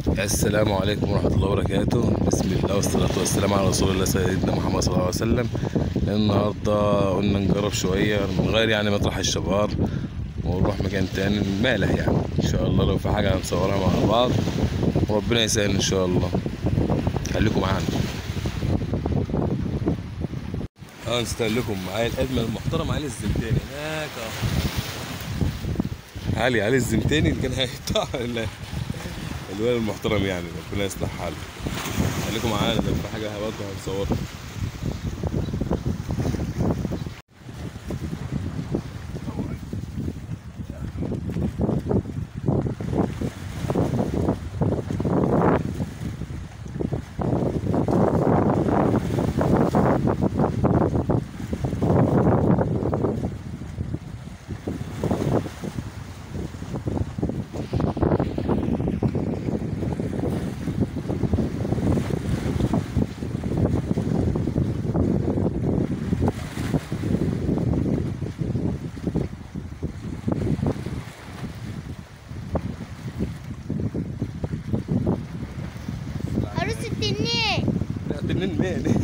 السلام عليكم ورحمة الله وبركاته بسم الله والصلاة والسلام على رسول الله سيدنا محمد صلى الله عليه وسلم النهاردة قلنا نجرب شوية نغير يعني مطرح الشبار ونروح مكان تاني مالح يعني إن شاء الله لو في حاجة هنصورها مع بعض وربنا يسهل إن شاء الله خليكم معانا اه نستهلكم معايا الأزمة المحترم علي الزمتاني هناك اه علي علي الزمتاني اللي كان هيقطع ال- الولد المحترم يعني ربنا يصلح حاله خليكم معانا لو في حاجة برضه هنصورها عروس التنين لا تنين مين